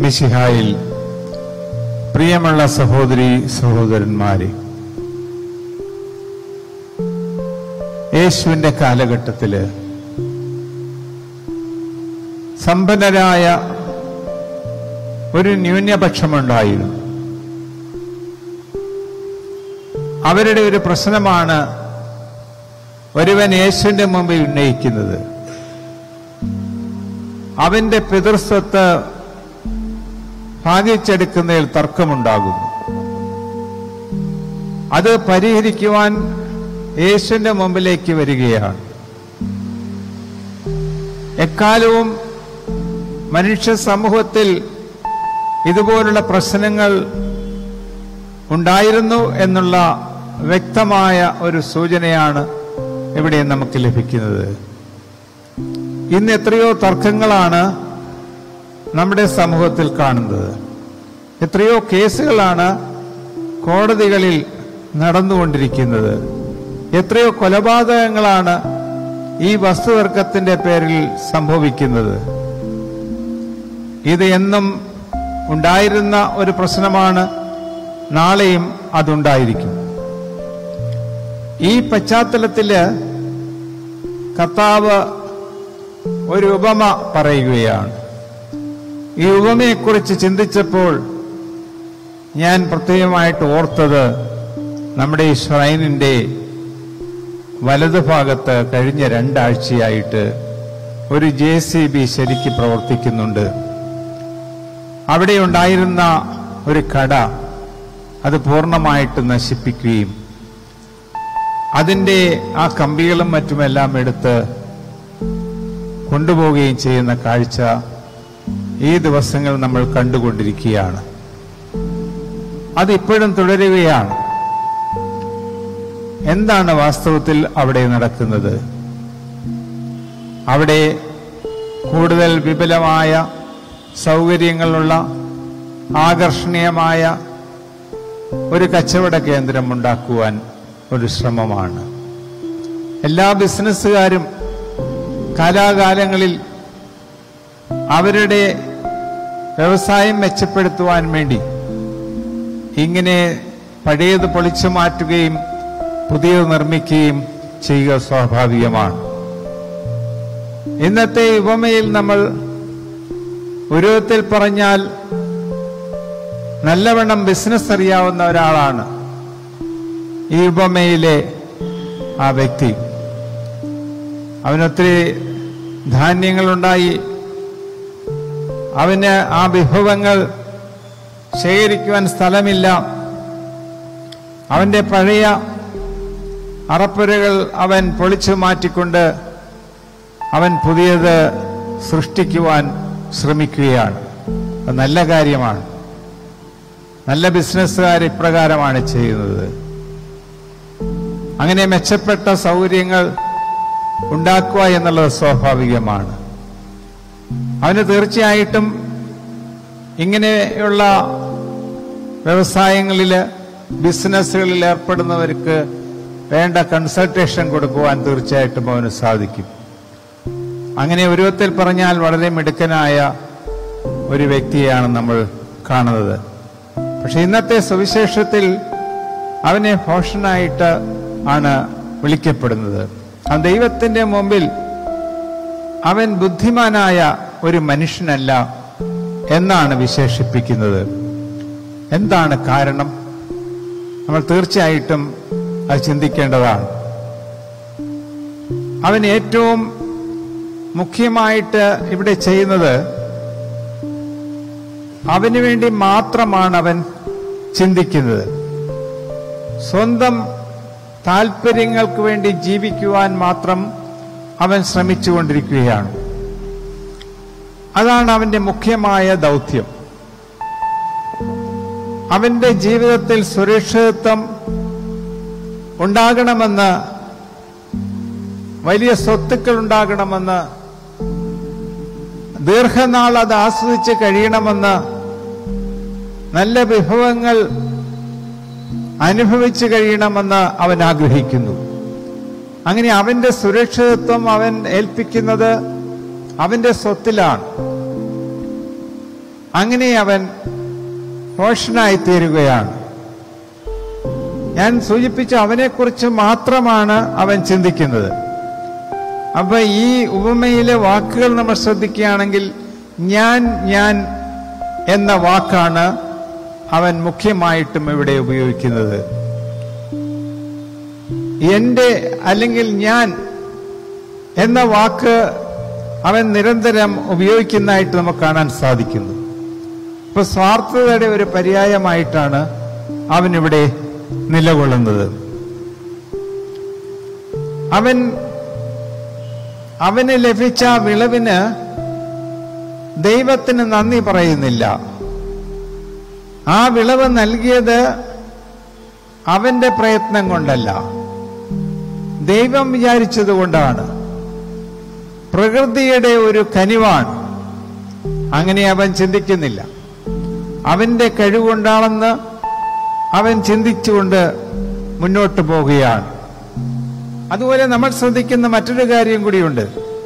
മിശിഹായിൽ പ്രിയമുള്ള സഹോദരി സഹോദരന്മാരെ യേശുവിന്റെ കാലഘട്ടത്തില് സമ്പന്നരായ ഒരു ന്യൂനപക്ഷമുണ്ടായിരുന്നു അവരുടെ ഒരു പ്രശ്നമാണ് ഒരുവൻ യേശുവിന്റെ മുമ്പിൽ ഉന്നയിക്കുന്നത് അവന്റെ പിതൃസ്വത്ത് ഭാഗിച്ചെടുക്കുന്നതിൽ തർക്കമുണ്ടാകുന്നു അത് പരിഹരിക്കുവാൻ യേശുവിന്റെ മുമ്പിലേക്ക് വരികയാണ് എക്കാലവും മനുഷ്യ സമൂഹത്തിൽ ഇതുപോലുള്ള പ്രശ്നങ്ങൾ ഉണ്ടായിരുന്നു എന്നുള്ള വ്യക്തമായ ഒരു സൂചനയാണ് ഇവിടെ നമുക്ക് ലഭിക്കുന്നത് ഇന്ന് എത്രയോ തർക്കങ്ങളാണ് നമ്മുടെ സമൂഹത്തിൽ കാണുന്നത് എത്രയോ കേസുകളാണ് കോടതികളിൽ നടന്നുകൊണ്ടിരിക്കുന്നത് എത്രയോ കൊലപാതകങ്ങളാണ് ഈ വസ്തുതർക്കത്തിന്റെ പേരിൽ സംഭവിക്കുന്നത് ഇത് എന്നും ഉണ്ടായിരുന്ന ഒരു പ്രശ്നമാണ് നാളെയും അതുണ്ടായിരിക്കും ഈ പശ്ചാത്തലത്തില് കർത്താവ് ഒരു ഉപമ പറയുകയാണ് ഈ ഉപമയെക്കുറിച്ച് ചിന്തിച്ചപ്പോൾ ഞാൻ പ്രത്യേകമായിട്ട് ഓർത്തത് നമ്മുടെ ഈ ഷ്രൈനിന്റെ വലതുഭാഗത്ത് കഴിഞ്ഞ രണ്ടാഴ്ചയായിട്ട് ഒരു ജെ സി ബി ശരിക്ക് പ്രവർത്തിക്കുന്നുണ്ട് അവിടെ ഉണ്ടായിരുന്ന ഒരു കട അത് പൂർണ്ണമായിട്ട് നശിപ്പിക്കുകയും അതിൻ്റെ ആ കമ്പികളും മറ്റുമെല്ലാം എടുത്ത് കൊണ്ടുപോവുകയും ചെയ്യുന്ന കാഴ്ച ഈ ദിവസങ്ങൾ നമ്മൾ കണ്ടുകൊണ്ടിരിക്കുകയാണ് അതിപ്പോഴും തുടരുകയാണ് എന്താണ് വാസ്തവത്തിൽ അവിടെ നടക്കുന്നത് അവിടെ കൂടുതൽ വിപുലമായ സൗകര്യങ്ങളുള്ള ആകർഷണീയമായ ഒരു കച്ചവട കേന്ദ്രം ഉണ്ടാക്കുവാൻ ഒരു ശ്രമമാണ് എല്ലാ ബിസിനസ്സുകാരും കാലാകാലങ്ങളിൽ അവരുടെ വ്യവസായം മെച്ചപ്പെടുത്തുവാൻ വേണ്ടി ഇങ്ങനെ പഴയത് പൊളിച്ചു മാറ്റുകയും പുതിയത് നിർമ്മിക്കുകയും ചെയ്യുക സ്വാഭാവികമാണ് ഇന്നത്തെ ഉപമയിൽ നമ്മൾ ഒരു വിധത്തിൽ പറഞ്ഞാൽ നല്ലവണ്ണം ബിസിനസ് അറിയാവുന്ന ഒരാളാണ് ഈ ഉപമയിലെ ആ വ്യക്തി അവനൊത്തിരി ധാന്യങ്ങളുണ്ടായി അവന് ആ വിഭവങ്ങൾ ശേഖരിക്കുവാൻ സ്ഥലമില്ല അവന്റെ പഴയ അറപ്പുരകൾ അവൻ പൊളിച്ചു മാറ്റിക്കൊണ്ട് അവൻ പുതിയത് സൃഷ്ടിക്കുവാൻ ശ്രമിക്കുകയാണ് അത് നല്ല കാര്യമാണ് നല്ല ബിസിനസ്സുകാർ ഇപ്രകാരമാണ് ചെയ്യുന്നത് അങ്ങനെ മെച്ചപ്പെട്ട സൗകര്യങ്ങൾ ഉണ്ടാക്കുക എന്നുള്ളത് സ്വാഭാവികമാണ് അവന് തീർച്ചയായിട്ടും ഇങ്ങനെയുള്ള വ്യവസായങ്ങളിൽ ബിസിനസ്സുകളിൽ ഏർപ്പെടുന്നവർക്ക് വേണ്ട കൺസൾട്ടേഷൻ കൊടുക്കുവാൻ തീർച്ചയായിട്ടും അവന് സാധിക്കും അങ്ങനെ ഒരു വിധത്തിൽ പറഞ്ഞാൽ വളരെ മിടുക്കനായ ഒരു വ്യക്തിയാണ് നമ്മൾ കാണുന്നത് പക്ഷെ ഇന്നത്തെ സുവിശേഷത്തിൽ അവനെ ഭോഷനായിട്ട് ആണ് വിളിക്കപ്പെടുന്നത് ആ ദൈവത്തിന്റെ മുമ്പിൽ അവൻ ബുദ്ധിമാനായ ഒരു മനുഷ്യനല്ല എന്നാണ് വിശേഷിപ്പിക്കുന്നത് എന്താണ് കാരണം നമ്മൾ തീർച്ചയായിട്ടും അത് ചിന്തിക്കേണ്ടതാണ് അവൻ ഏറ്റവും മുഖ്യമായിട്ട് ഇവിടെ ചെയ്യുന്നത് അവന് വേണ്ടി മാത്രമാണ് അവൻ ചിന്തിക്കുന്നത് സ്വന്തം താല്പര്യങ്ങൾക്ക് വേണ്ടി ജീവിക്കുവാൻ മാത്രം അവൻ ശ്രമിച്ചുകൊണ്ടിരിക്കുകയാണ് അതാണ് അവന്റെ മുഖ്യമായ ദൗത്യം അവന്റെ ജീവിതത്തിൽ സുരക്ഷിതത്വം ഉണ്ടാകണമെന്ന് വലിയ സ്വത്തുക്കൾ ഉണ്ടാകണമെന്ന് ദീർഘനാൾ അത് ആസ്വദിച്ച് കഴിയണമെന്ന് നല്ല വിഭവങ്ങൾ അനുഭവിച്ചു കഴിയണമെന്ന് അവൻ ആഗ്രഹിക്കുന്നു അങ്ങനെ അവന്റെ സുരക്ഷിതത്വം അവൻ ഏൽപ്പിക്കുന്നത് അവന്റെ സ്വത്തിലാണ് അങ്ങനെ അവൻ ഭോഷനായി തീരുകയാണ് ഞാൻ സൂചിപ്പിച്ച അവനെക്കുറിച്ച് മാത്രമാണ് അവൻ ചിന്തിക്കുന്നത് അപ്പൊ ഈ ഉപമയിലെ വാക്കുകൾ നമ്മൾ ശ്രദ്ധിക്കുകയാണെങ്കിൽ ഞാൻ ഞാൻ എന്ന വാക്കാണ് അവൻ മുഖ്യമായിട്ടും ഇവിടെ ഉപയോഗിക്കുന്നത് എന്റെ അല്ലെങ്കിൽ ഞാൻ എന്ന വാക്ക് അവൻ നിരന്തരം ഉപയോഗിക്കുന്നതായിട്ട് നമുക്ക് കാണാൻ സാധിക്കുന്നു ഇപ്പൊ സ്വാർത്ഥതയുടെ ഒരു പര്യായമായിട്ടാണ് അവൻ ഇവിടെ നിലകൊള്ളുന്നത് അവൻ അവന് ലഭിച്ച വിളവിന് ദൈവത്തിന് നന്ദി പറയുന്നില്ല ആ വിളവ് നൽകിയത് അവന്റെ പ്രയത്നം കൊണ്ടല്ല ദൈവം വിചാരിച്ചതുകൊണ്ടാണ് പ്രകൃതിയുടെ ഒരു കനിവാണ് അങ്ങനെ അവൻ ചിന്തിക്കുന്നില്ല അവന്റെ കഴിവുകൊണ്ടാണെന്ന് അവൻ ചിന്തിച്ചുകൊണ്ട് മുന്നോട്ട് പോവുകയാണ് അതുപോലെ നമ്മൾ ശ്രദ്ധിക്കുന്ന മറ്റൊരു കാര്യം കൂടിയുണ്ട്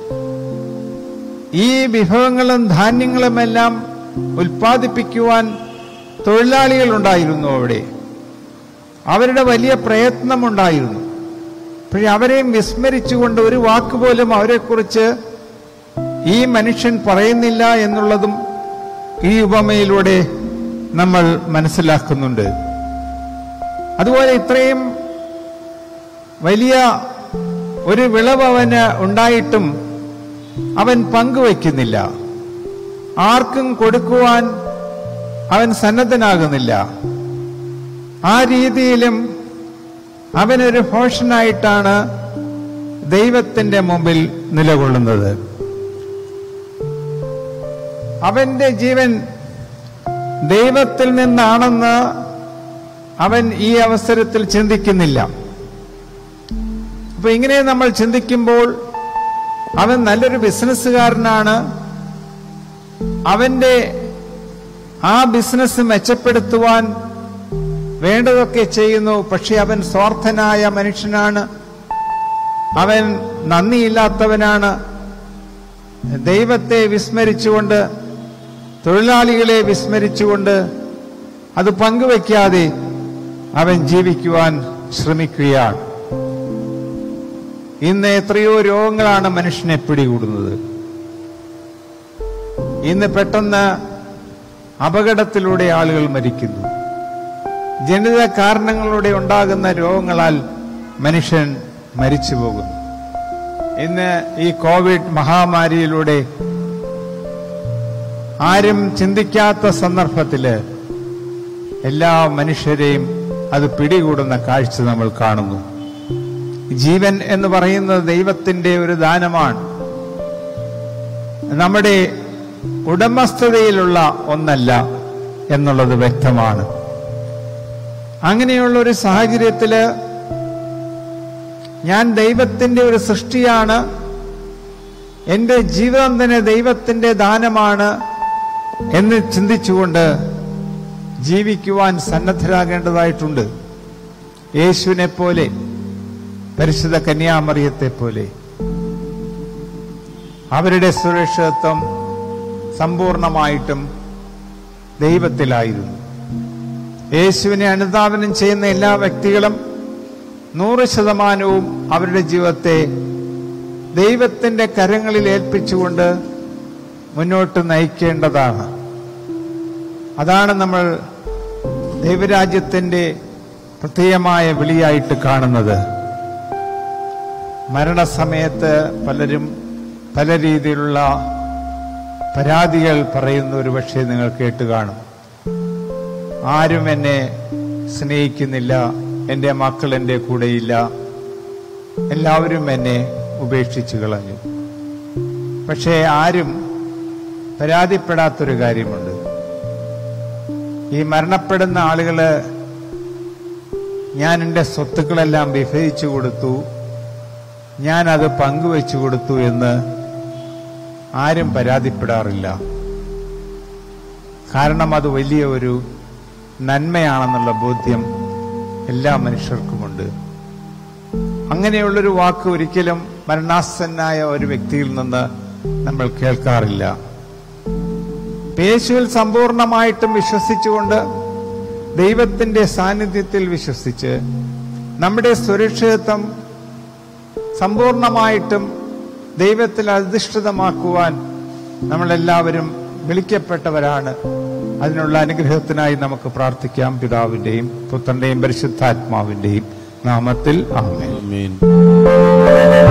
ഈ വിഭവങ്ങളും ധാന്യങ്ങളുമെല്ലാം ഉൽപ്പാദിപ്പിക്കുവാൻ തൊഴിലാളികൾ ഉണ്ടായിരുന്നു അവിടെ അവരുടെ വലിയ പ്രയത്നമുണ്ടായിരുന്നു പക്ഷെ അവരെയും വിസ്മരിച്ചുകൊണ്ട് ഒരു വാക്ക് പോലും അവരെക്കുറിച്ച് ഈ മനുഷ്യൻ പറയുന്നില്ല എന്നുള്ളതും ഈ ഉപമയിലൂടെ നമ്മൾ മനസ്സിലാക്കുന്നുണ്ട് അതുപോലെ ഇത്രയും വലിയ ഒരു വിളവ് അവന് ഉണ്ടായിട്ടും അവൻ പങ്കുവയ്ക്കുന്നില്ല ആർക്കും കൊടുക്കുവാൻ അവൻ സന്നദ്ധനാകുന്നില്ല ആ രീതിയിലും അവനൊരു ഭോഷനായിട്ടാണ് ദൈവത്തിന്റെ മുമ്പിൽ നിലകൊള്ളുന്നത് അവന്റെ ജീവൻ ദൈവത്തിൽ നിന്നാണെന്ന് അവൻ ഈ അവസരത്തിൽ ചിന്തിക്കുന്നില്ല അപ്പൊ ഇങ്ങനെ നമ്മൾ ചിന്തിക്കുമ്പോൾ അവൻ നല്ലൊരു ബിസിനസ്സുകാരനാണ് അവന്റെ ആ ബിസിനസ് മെച്ചപ്പെടുത്തുവാൻ വേണ്ടതൊക്കെ ചെയ്യുന്നു പക്ഷെ അവൻ സ്വാർത്ഥനായ മനുഷ്യനാണ് അവൻ നന്ദിയില്ലാത്തവനാണ് ദൈവത്തെ വിസ്മരിച്ചുകൊണ്ട് തൊഴിലാളികളെ വിസ്മരിച്ചുകൊണ്ട് അത് പങ്കുവെക്കാതെ അവൻ ജീവിക്കുവാൻ ശ്രമിക്കുകയാണ് ഇന്ന് എത്രയോ രോഗങ്ങളാണ് മനുഷ്യനെ പിടികൂടുന്നത് ഇന്ന് പെട്ടെന്ന് അപകടത്തിലൂടെ ആളുകൾ മരിക്കുന്നു ജനിത കാരണങ്ങളിലൂടെ ഉണ്ടാകുന്ന രോഗങ്ങളാൽ മനുഷ്യൻ മരിച്ചു പോകുന്നു ഇന്ന് ഈ കോവിഡ് മഹാമാരിയിലൂടെ ആരും ചിന്തിക്കാത്ത സന്ദർഭത്തില് എല്ലാ മനുഷ്യരെയും അത് പിടികൂടുന്ന കാഴ്ച നമ്മൾ കാണുന്നു ജീവൻ എന്ന് പറയുന്നത് ദൈവത്തിന്റെ ഒരു ദാനമാണ് നമ്മുടെ ഉടമസ്ഥതയിലുള്ള ഒന്നല്ല എന്നുള്ളത് വ്യക്തമാണ് അങ്ങനെയുള്ള ഒരു സാഹചര്യത്തില് ഞാൻ ദൈവത്തിന്റെ ഒരു സൃഷ്ടിയാണ് എന്റെ ജീവിതം തന്നെ ദൈവത്തിന്റെ ദാനമാണ് എന്ന് ചിന്തിച്ചുകൊണ്ട് ജീവിക്കുവാൻ സന്നദ്ധരാകേണ്ടതായിട്ടുണ്ട് യേശുവിനെ പോലെ പരിശുദ്ധ കന്യാമറിയത്തെ പോലെ അവരുടെ സുരക്ഷിതത്വം സമ്പൂർണമായിട്ടും ദൈവത്തിലായിരുന്നു യേശുവിനെ അനുധാവനം ചെയ്യുന്ന എല്ലാ വ്യക്തികളും നൂറ് ശതമാനവും അവരുടെ ജീവിതത്തെ ദൈവത്തിന്റെ കരങ്ങളിൽ ഏൽപ്പിച്ചുകൊണ്ട് മുന്നോട്ട് നയിക്കേണ്ടതാണ് അതാണ് നമ്മൾ ദൈവരാജ്യത്തിന്റെ പ്രത്യേകമായ വിളിയായിട്ട് കാണുന്നത് മരണസമയത്ത് പലരും പല രീതിയിലുള്ള പരാതികൾ പറയുന്ന ഒരു പക്ഷേ നിങ്ങൾ കേട്ട് കാണും ആരും എന്നെ സ്നേഹിക്കുന്നില്ല എൻ്റെ മക്കൾ എൻ്റെ കൂടെയില്ല എല്ലാവരും എന്നെ ഉപേക്ഷിച്ചു കളഞ്ഞു പക്ഷേ ആരും പരാതിപ്പെടാത്തൊരു കാര്യമുണ്ട് ഈ മരണപ്പെടുന്ന ആളുകള് ഞാൻ എൻ്റെ സ്വത്തുക്കളെല്ലാം വിഭജിച്ചു കൊടുത്തു ഞാൻ അത് പങ്കുവെച്ചു കൊടുത്തു എന്ന് ആരും പരാതിപ്പെടാറില്ല കാരണം അത് വലിയ ഒരു നന്മയാണെന്നുള്ള ബോധ്യം എല്ലാ മനുഷ്യർക്കുമുണ്ട് അങ്ങനെയുള്ളൊരു വാക്ക് ഒരിക്കലും മരണാസന്നായ ഒരു വ്യക്തിയിൽ നിന്ന് നമ്മൾ കേൾക്കാറില്ല യേശുവിൽ സമ്പൂർണമായിട്ടും വിശ്വസിച്ചുകൊണ്ട് ദൈവത്തിന്റെ സാന്നിധ്യത്തിൽ വിശ്വസിച്ച് നമ്മുടെ സുരക്ഷിതത്വം സമ്പൂർണമായിട്ടും ദൈവത്തിൽ അധിഷ്ഠിതമാക്കുവാൻ നമ്മളെല്ലാവരും വിളിക്കപ്പെട്ടവരാണ് അതിനുള്ള അനുഗ്രഹത്തിനായി നമുക്ക് പ്രാർത്ഥിക്കാം പിതാവിന്റെയും പുത്രന്റെയും പരിശുദ്ധാത്മാവിന്റെയും നാമത്തിൽ ആമേൻ ആമേൻ